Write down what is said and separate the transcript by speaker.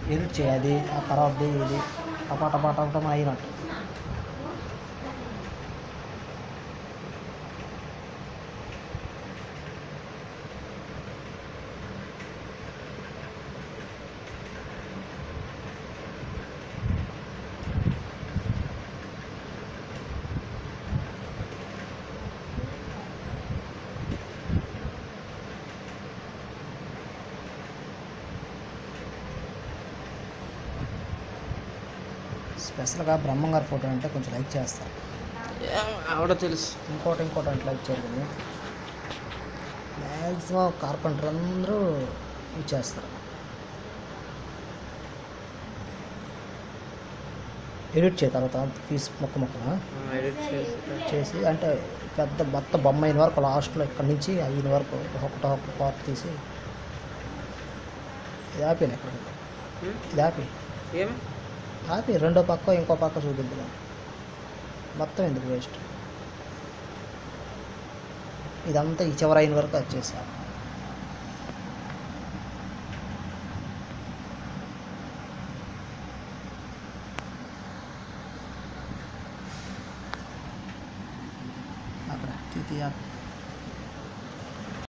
Speaker 1: Edit చేయాలి ఆ తర్వాత ఇది టపా టపా టపా టపా అయినట్టు స్పెషల్గా బ్రహ్మంగారి ఫోటో అంటే కొంచెం లైక్ చేస్తారు
Speaker 2: ఆవిడ తెలుసు
Speaker 1: ఇంకోటి ఇంకోటి అంటే లైక్ చేయలేదు మ్యాక్సిమం కార్పెంటర్ అందరూ ఇచ్చేస్తారు ఎడిట్ చేయ తర్వాత పీస్ మొక్క మొక్కన
Speaker 2: ఎడిట్ చేసి
Speaker 1: చేసి అంటే పెద్ద మొత్తం బొమ్మ అయిన వరకు లాస్ట్లో ఇక్కడి నుంచి అయిన వరకు ఒక్కొక్కటి ఒక్కొక్క పార్ట్ తీసి ఇది ఆపేను ఇక్కడ ఇది ఆపి
Speaker 2: ఏం
Speaker 1: ఆపి రెండో పక్క ఇంకో పక్క చూపిద్దాం మొత్తం ఎందుకు వేస్ట్ ఇదంతా ఈ చివరి అయిన వరకు వచ్చేసా అక్కడ తీ- తీ ఆపు.